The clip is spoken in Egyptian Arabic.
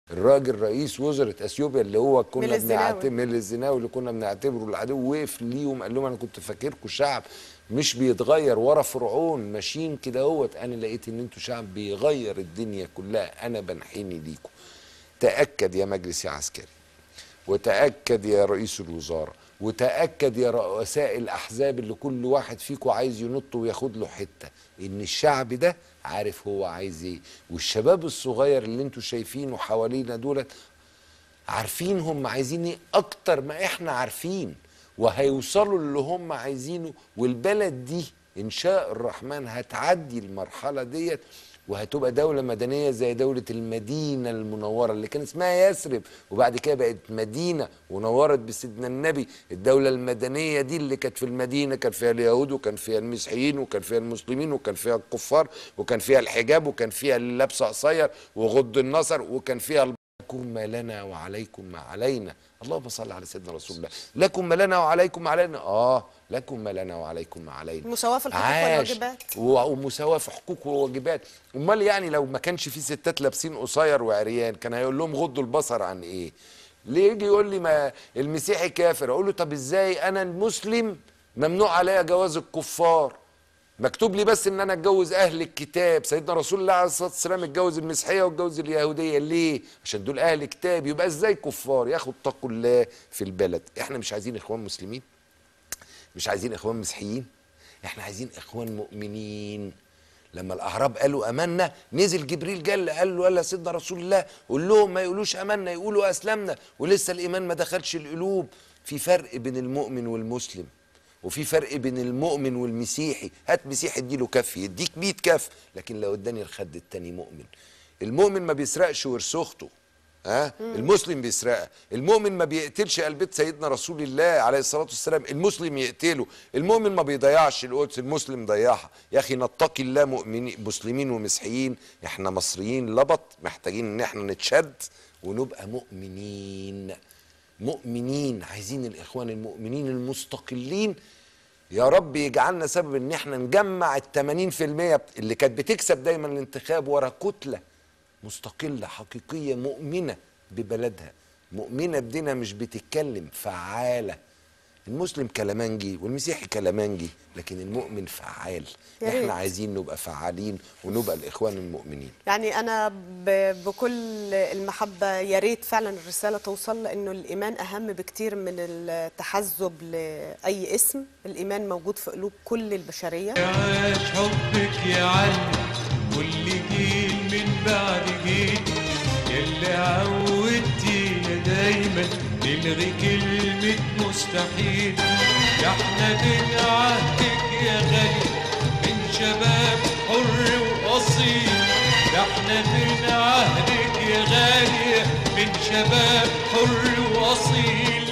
الراجل رئيس وزراء اثيوبيا اللي هو كنا ميلي الزناوي. بنعتبر ميلي الزناوي اللي كنا بنعتبره العدو وقف ليهم قال لهم انا كنت فاكركم شعب مش بيتغير ورا فرعون ماشيين كده اهوت انا لقيت ان انتوا شعب بيغير الدنيا كلها انا بنحني ليكم تاكد يا مجلس يا عسكري وتأكد يا رئيس الوزراء وتأكد يا رؤساء الأحزاب اللي كل واحد فيكم عايز ينط وياخد له حتة إن الشعب ده عارف هو عايز إيه والشباب الصغير اللي انتوا شايفينه حوالينا دولت عارفين هم عايزين إيه أكتر ما إحنا عارفين وهيوصلوا اللي هم عايزينه والبلد دي إن شاء الرحمن هتعدي المرحلة ديت وهتبقى دولة مدنية زي دولة المدينة المنورة اللي كان اسمها يثرب وبعد كده بقت مدينة ونورت بسيدنا النبي الدولة المدنية دي اللي كانت في المدينة كان فيها اليهود وكان فيها المسيحيين وكان فيها المسلمين وكان فيها الكفار وكان فيها الحجاب وكان فيها اللبس قصير وغض النظر وكان فيها لكم ما لنا وعليكم ما علينا اللهم صل على سيدنا رسول الله لكم ما لنا وعليكم ما علينا اه لكم ما لنا وعليكم ما علينا مساواة في الحقوق عاش. والواجبات. و- ومساواة في حقوق وواجبات امال يعني لو ما كانش في ستات لابسين قصير وعريان كان هيقول لهم غضوا البصر عن ايه ليه يجي يقول لي ما المسيحي كافر اقول له طب ازاي انا المسلم ممنوع عليا جواز الكفار مكتوب لي بس ان انا اتجوز اهل الكتاب سيدنا رسول الله عليه الصلاه والسلام اتجوز المسيحيه واتجوز اليهوديه ليه عشان دول اهل كتاب يبقى ازاي كفار ياخد اتقوا الله في البلد احنا مش عايزين اخوان مسلمين مش عايزين اخوان مسيحيين احنا عايزين اخوان مؤمنين لما الاعراب قالوا امنا نزل جبريل قال قال له قال يا سيدنا رسول الله قول لهم ما يقولوش امنا يقولوا اسلمنا ولسه الايمان ما دخلش القلوب في فرق بين المؤمن والمسلم وفي فرق بين المؤمن والمسيحي هات مسيحي اديله كف يديك 100 كف لكن لو اداني الخد التاني مؤمن المؤمن ما بيسرقش ورث اخته ها المسلم بيسرقها المؤمن ما بيقتلش قلب بيت سيدنا رسول الله عليه الصلاه والسلام المسلم يقتله المؤمن ما بيضيعش القدس المسلم ضيعها يا اخي نتقي الله مؤمنين مسلمين ومسيحيين احنا مصريين لبط محتاجين ان احنا نتشد ونبقى مؤمنين مؤمنين عايزين الاخوان المؤمنين المستقلين يا رب يجعلنا سبب ان احنا نجمع ال 80% اللي كانت بتكسب دايما الانتخاب ورا كتله مستقله حقيقيه مؤمنه ببلدها مؤمنه بدينها مش بتتكلم فعاله المسلم كلامنجي والمسيحي كلامنجي لكن المؤمن فعال يا ريت. احنا عايزين نبقى فعالين ونبقى الاخوان المؤمنين يعني انا ب- بكل المحبه يا ريت فعلا الرساله توصل لانه الايمان اهم بكتير من التحزب لاي اسم الايمان موجود في قلوب كل البشريه عاش حبك يا علي كل جيل من بعد جيل يلي عودتينا دايما نلغي كلمة مستحيل يا احنا من عهدك يا غالي من شباب حر وأصيل يا احنا من عهدك يا غالي من شباب حر وأصيل